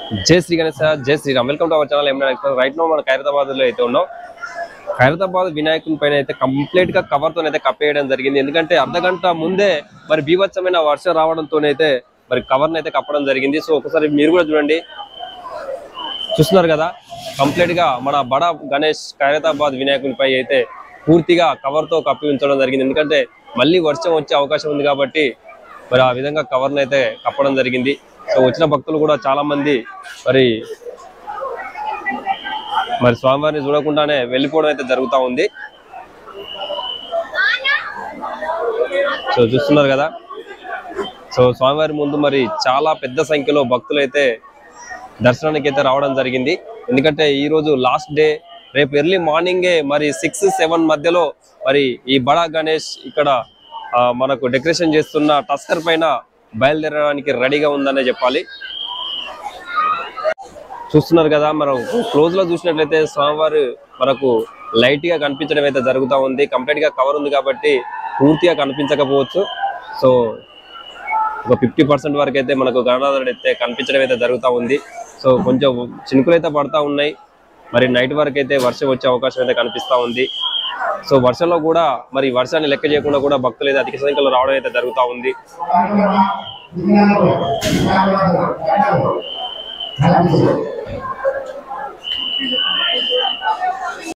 జై శ్రీ గణేశ జై Shri Ram welcome to our channel ఏమైనా రైట్ నో మన ఖైరతాబాద్ లో అయితే ఉన్నాం ఖైరతాబాద్ వినాయకుని పైన అయితే కంప్లీట్ గా కవర్ తో అయితే కప్పేయడం జరిగింది ఎందుకంటే అర్ధ గంట ముందే మరి బీభత్సమైన వర్షం రావడంతో అయితే మరి కవర్ అయితే కప్పడం జరిగింది సో ఒకసారి మీరు కూడా చూడండి చూస్తున్నారు కదా కంప్లీట్ గా మన బడ గణేష్ ఖైరతాబాద్ వినాయకునిపై అయితే పూర్తిగా కవర్ తో కప్పి ఉంచడం జరిగింది ఎందుకంటే మళ్ళీ వర్షం వచ్చే అవకాశం ఉంది కాబట్టి మరి ఆ విధంగా కవర్ అయితే కప్పడం జరిగింది సో వచ్చిన భక్తులు కూడా చాలా మంది మరి మరి స్వామివారిని చూడకుండానే వెళ్ళిపోవడం అయితే జరుగుతూ ఉంది సో చూస్తున్నారు కదా సో స్వామివారి ముందు మరి చాలా పెద్ద సంఖ్యలో భక్తులు అయితే దర్శనానికి అయితే రావడం జరిగింది ఎందుకంటే ఈ రోజు లాస్ట్ డే రేపు ఎర్లీ మార్నింగే మరి సిక్స్ సెవెన్ మధ్యలో మరి ఈ బడా గణేష్ ఇక్కడ ఆ, మనకు డెకరేషన్ చేస్తున్న టస్కర్ పైన బయలుదేరడానికి రెడీగా ఉందనే చెప్పాలి చూస్తున్నారు కదా మనం క్లోజ్ లో చూసినట్లయితే స్వామివారు మనకు లైట్ గా కనిపించడం అయితే జరుగుతూ ఉంది కంప్లీట్ గా కవర్ ఉంది కాబట్టి పూర్తిగా కనిపించకపోవచ్చు సో ఒక ఫిఫ్టీ పర్సెంట్ వరకు అయితే మనకు గణనాథుడు అయితే కనిపించడం అయితే జరుగుతూ ఉంది సో కొంచెం చినుకులు అయితే పడతా ఉన్నాయి మరి నైట్ వరకు అయితే వర్షం వచ్చే అవకాశం అయితే కనిపిస్తా ఉంది సో వర్షంలో కూడా మరి వర్షాన్ని లెక్క చేయకుండా కూడా భక్తులు అయితే అధిక సంఖ్యలో రావడం అయితే జరుగుతూ ఉంది